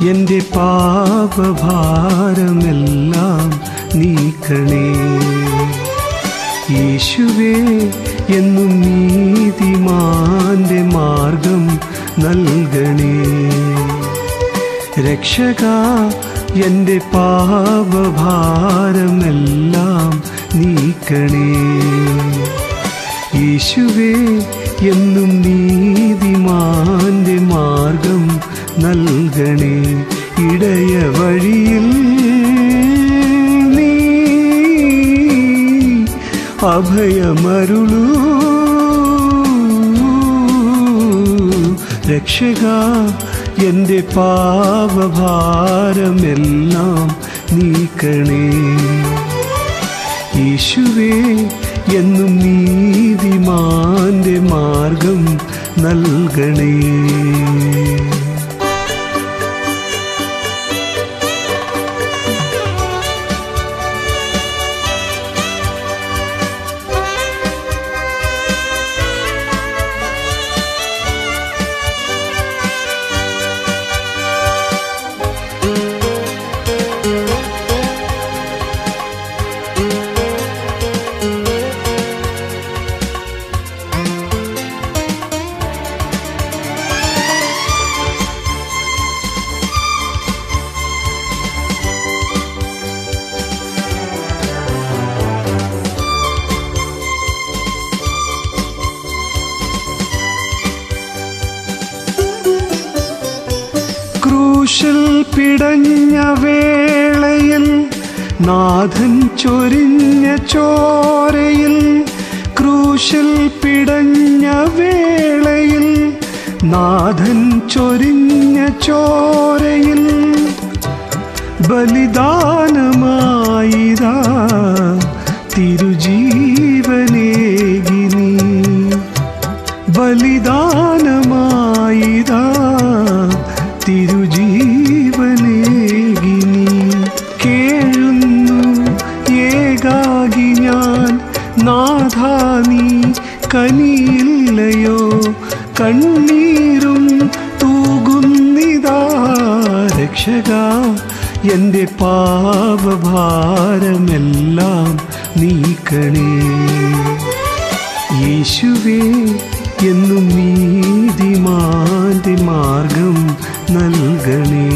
എൻ്റെ പാപഭാരമെല്ലാം നീക്കണേ യേശുവേ എന്നും നീതിമാന്റെ മാർഗം നൽകണേ രക്ഷക എൻ്റെ പാപഭാരമെല്ലാം നീക്കണേ യേശുവേ എന്നും നീതിമാന്റെ മാർഗം നൽകണേ ഇടയ വഴിയിൽ നീ അഭയമരുളൂ രക്ഷക എൻ്റെ പാപഭാരമെല്ലാം നീക്കണേ യേശുവേ എന്നും നീതിമാന്റെ മാർഗം നൽകണേ ക്രൂശിൽ പിടഞ്ഞ വേളയിൽ നാഥൻ ചൊരിഞ്ഞ ചോരയിൽ ക്രൂശിൽ പിടഞ്ഞ വേളയിൽ നാഥൻ ചൊരിഞ്ഞ ചോരയിൽ ബലിദാനമായിതാ തിരുജീവനേകി നീ ബലിദാനമായിതാ തിരുജീവനേകി നീ കേഴുന്നു ഏകാകി ഞാൻ നാഥാ നീ കനിയില്ലയോ കണ്ണീരും തൂകുന്നിതാ രക്ഷക എൻ്റെ പാപഭാരമെല്ലാം നീക്കണേ യേശുവേ എന്നും നീതിമാന്റെ മാർഗം നൽകണേ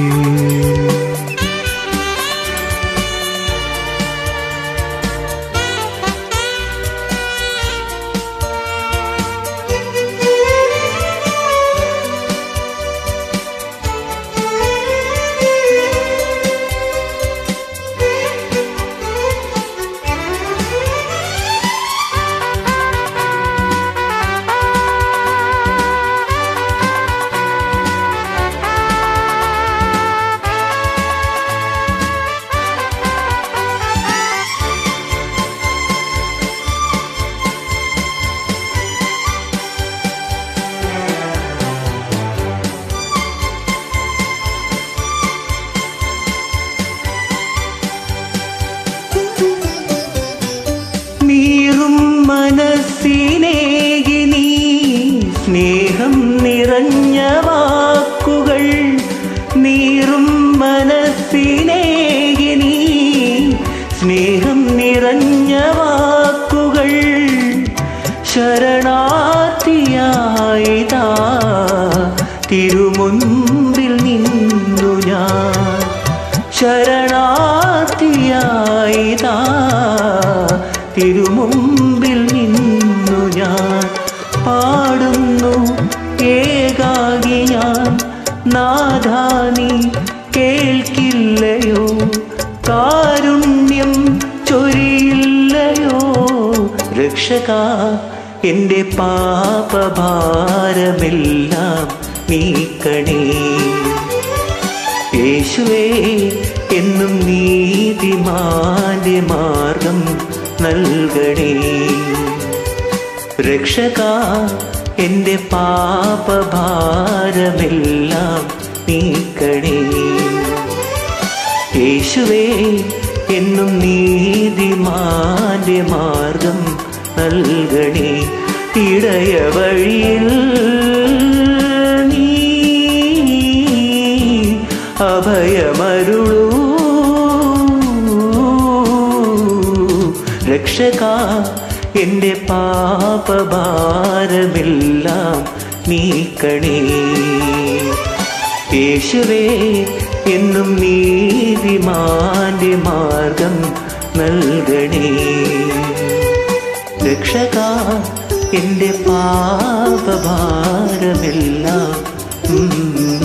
നീറും മനസ്സിനേകി നീ സ്നേഹം നിറഞ്ഞ വാക്കുകൾ നീറും മനസ്സിനേകി നീ സ്നേഹം നിറഞ്ഞ വാക്കുകൾ ശരണാർത്ഥിയായിതാ തിരുമുൻപിൽ നിന്നു ഞാൻ ശരണാർത്ഥിയായിതാ തിരുമുമ്പിൽ നിന്നു ഞാൻ പാടുന്നു ഏകാകി ഞാൻ നാഥാനി കേൾക്കില്ലയോ കാരുണ്യം ചൊരിയില്ലയോ രക്ഷക എൻ്റെ പാപഭാരമെല്ലാം നീക്കണേ യേശുവേ എന്നും നീതിമാന്റെ മാർഗം നൽകണേ രക്ഷക എൻ്റെ പാപഭാരമെല്ലാം നീക്കണേ യേശുവേ എന്നും നീതിമാന്റെ മാർഗം നൽകണേ ഇടയ വഴിയിൽ നീ അഭയമരുളൂ രക്ഷക എൻ്റെ പാപഭാരമെല്ലാം നീക്കണേ യേശുവേ എന്നും നീതിമാന്റെ മാർഗം നൽകണേ രക്ഷക എൻ്റെ പാപഭാരമെല്ലാം ഉം